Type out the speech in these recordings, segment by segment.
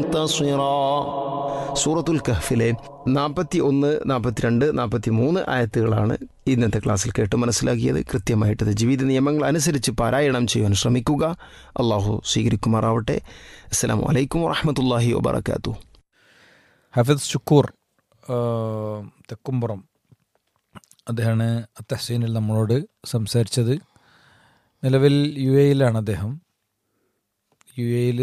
മുൻതസിറാ. സൂറത്തുൽ കഹ്ഫിലെ നാൽപ്പത്തി ഒന്ന് നാൽപ്പത്തിരണ്ട് നാൽപ്പത്തി മൂന്ന് ആയത്തുകളാണ് ഇന്നത്തെ ക്ലാസ്സിൽ കേട്ട് മനസ്സിലാക്കിയത് കൃത്യമായിട്ട് ഇത് ജീവിത നിയമങ്ങൾ അനുസരിച്ച് പാരായണം ചെയ്യാൻ ശ്രമിക്കുക അള്ളാഹു സ്വീകരിക്കുമാറാവട്ടെ അസ്സലാമു അലൈക്കും വറഹമത്തല്ലാഹി വബർക്കാത്തു ഹഫിദ് ഷുക്കൂർ ആ, തെക്കുംപുറം അദ്ദേഹമാണ് തഹസീനിൽ നമ്മളോട് സംസാരിച്ചത് നിലവിൽ യു എയിലാണ് അദ്ദേഹം യു എയിൽ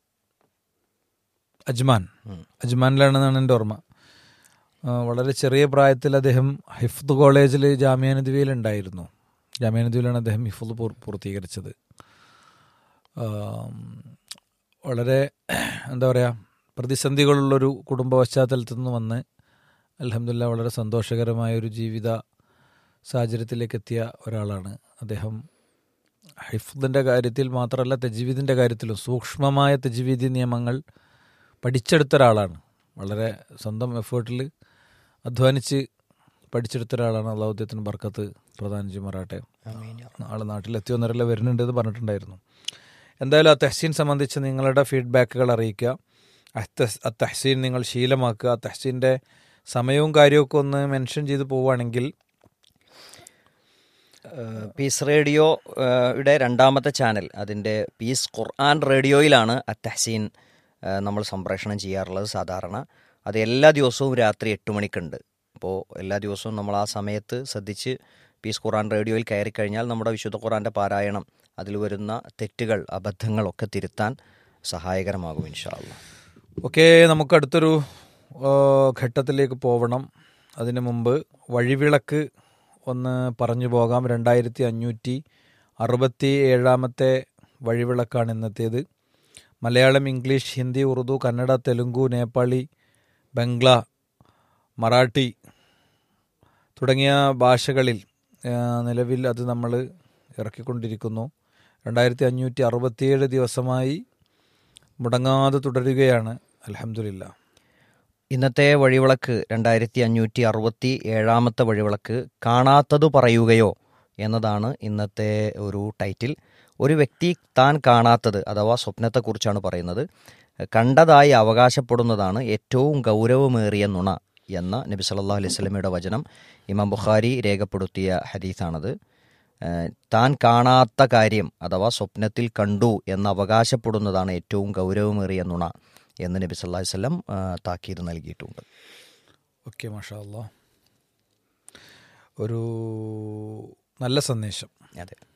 അജ്മാൻ അജ്മാനിലാണെന്നാണ് എൻ്റെ ഓർമ്മ ആ, വളരെ ചെറിയ പ്രായത്തിൽ അദ്ദേഹം ഹിഫ്ദ് കോളേജിൽ ജാമ്യാനദ്വീയിൽ ഉണ്ടായിരുന്നു ജാമ്യാനദ്വീയിലാണ് അദ്ദേഹം ഹിഫ്ദ് പൂർ പൂർത്തീകരിച്ചത് ആം, വളരെ എന്താ പറയുക പ്രതിസന്ധികളുള്ളൊരു കുടുംബ പശ്ചാത്തലത്തിൽ നിന്ന് വന്ന് അലഹമില്ല വളരെ സന്തോഷകരമായ ഒരു ജീവിത സാഹചര്യത്തിലേക്ക് എത്തിയ ഒരാളാണ് അദ്ദേഹം ഹിഫ്ദിൻ്റെ കാര്യത്തിൽ മാത്രമല്ല തെജ്വീദിൻ്റെ കാര്യത്തിലും സൂക്ഷ്മമായ തെജ്വീദി നിയമങ്ങൾ പഠിച്ചെടുത്ത ഒരാളാണ് വളരെ സ്വന്തം എഫേർട്ടിൽ അധ്വാനിച്ച് പഠിച്ചെടുത്ത ഒരാളാണ് അള്ളാഹുദ്ദത്തിന് ബർക്കത്ത് പ്രധാന ചെയ്യുമാറാട്ടെ നാളെ നാട്ടിലെത്തി ഒന്നരല്ല വരുന്നുണ്ട് എന്ന് പറഞ്ഞിട്ടുണ്ടായിരുന്നു എന്തായാലും ആ തെഹ്സീൻ സംബന്ധിച്ച് നിങ്ങളുടെ ഫീഡ്ബാക്കുകൾ അറിയിക്കുക അത്തഹ്- ആ തെഹ്സീൻ നിങ്ങൾ ശീലമാക്കുക ആ തെഹ്സീൻ്റെ സമയവും കാര്യമൊക്കെ ഒന്ന് മെൻഷൻ ചെയ്ത് പോവുകയാണെങ്കിൽ ഏഹ് പീസ് റേഡിയോ ഏഹ് യുടെ രണ്ടാമത്തെ ചാനൽ അതിൻ്റെ പീസ് ഖുർആൻ റേഡിയോയിലാണ് അത്തഹസീൻ ഏഹ് നമ്മൾ സംപ്രേഷണം ചെയ്യാറുള്ളത് സാധാരണ അത് എല്ലാ ദിവസവും രാത്രി എട്ട് മണിക്കുണ്ട് അപ്പോൾ എല്ലാ ദിവസവും നമ്മൾ ആ സമയത്ത് ശ്രദ്ധിച്ച് പീസ് ഖുർആൻ റേഡിയോയിൽ കയറി കഴിഞ്ഞാൽ നമ്മുടെ വിശുദ്ധ ഖുർആൻ്റെ പാരായണം അതിൽ വരുന്ന തെറ്റുകൾ അബദ്ധങ്ങളൊക്കെ തിരുത്താൻ സഹായകരമാകും ഇൻഷാല്ല ഓക്കെ നമുക്ക് അടുത്തൊരു ആ, ഘട്ടത്തിലേക്ക് പോവണം അതിനു മുമ്പ് വഴിവിളക്ക് ഒന്ന് പറഞ്ഞു പോകാം രണ്ടായിരത്തി അഞ്ഞൂറ്റി അറുപത്തി ഏഴാമത്തെ വഴിവിളക്കാണ് ഇന്നത്തേത് മലയാളം ഇംഗ്ലീഷ് ഹിന്ദി ഉറുദു കന്നഡ തെലുങ്കു നേപ്പാളി ബംഗ്ല മറാഠി തുടങ്ങിയ ഭാഷകളിൽ ആ, നിലവിൽ അത് നമ്മൾ ഇറക്കിക്കൊണ്ടിരിക്കുന്നു രണ്ടായിരത്തി അഞ്ഞൂറ്റി അറുപത്തിയേഴ് ദിവസമായി മുടങ്ങാതെ തുടരുകയാണ് അലഹമില്ല ഇന്നത്തെ വഴിവിളക്ക് രണ്ടായിരത്തി അഞ്ഞൂറ്റി അറുപത്തി ഏഴാമത്തെ വഴിവിളക്ക് കാണാത്തത് പറയുകയോ എന്നതാണ് ഇന്നത്തെ ഒരു ടൈറ്റിൽ ഒരു വ്യക്തി താൻ കാണാത്തത് അഥവാ സ്വപ്നത്തെക്കുറിച്ചാണ് പറയുന്നത് കണ്ടതായി അവകാശപ്പെടുന്നതാണ് ഏറ്റവും ഗൗരവമേറിയ നുണ എന്ന നബി സല്ലല്ലാഹു അലൈഹി സ്വലമയുടെ വചനം ഇമാം ബുഖാരി രേഖപ്പെടുത്തിയ ഹദീസാണത് ഏഹ് താൻ കാണാത്ത കാര്യം അഥവാ സ്വപ്നത്തിൽ കണ്ടു എന്ന് അവകാശപ്പെടുന്നതാണ് ഏറ്റവും ഗൗരവമേറിയ നുണ എന്ന് നബി സല്ലല്ലാഹു അലൈഹി വസല്ലം ആ, താക്കീത് നൽകിയിട്ടുണ്ട് ഓക്കെ മാഷാ അല്ലാ ഒരു നല്ല സന്ദേശം അതെ